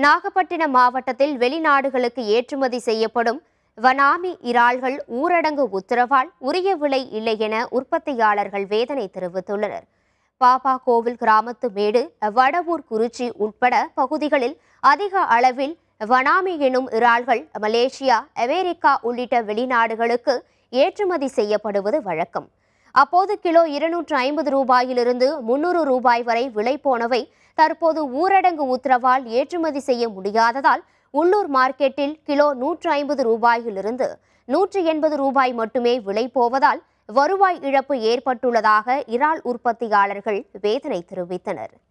நாகப்பட்டினம் மாவட்டத்தில் வெளிநாடுகளுக்கு ஏற்றுமதி செய்யப்படும் வனாமி இறால்கள் ஊரடங்கு உத்தரவால் உரிய விலை இல்லை என உற்பத்தியாளர்கள் வேதனை தெரிவித்துள்ளனர் பாப்பா கோவில் கிராமத்து மேடு வடவூர் குறிச்சி உட்பட பகுதிகளில் அதிக அளவில் வனாமி எனும் இறால்கள் மலேசியா அமெரிக்கா உள்ளிட்ட வெளிநாடுகளுக்கு ஏற்றுமதி செய்யப்படுவது வழக்கம் அப்போது கிலோ இருநூற்று ஐம்பது ரூபாயிலிருந்து முன்னூறு ரூபாய் வரை விலை போனவை தற்போது ஊரடங்கு உத்தரவால் ஏற்றுமதி செய்ய முடியாததால் உள்ளூர் மார்க்கெட்டில் கிலோ நூற்று ஐம்பது ரூபாயிலிருந்து நூற்று எண்பது ரூபாய் மட்டுமே விலை போவதால் வருவாய் இழப்பு ஏற்பட்டுள்ளதாக இறால் உற்பத்தியாளர்கள் வேதனை தெரிவித்தனர்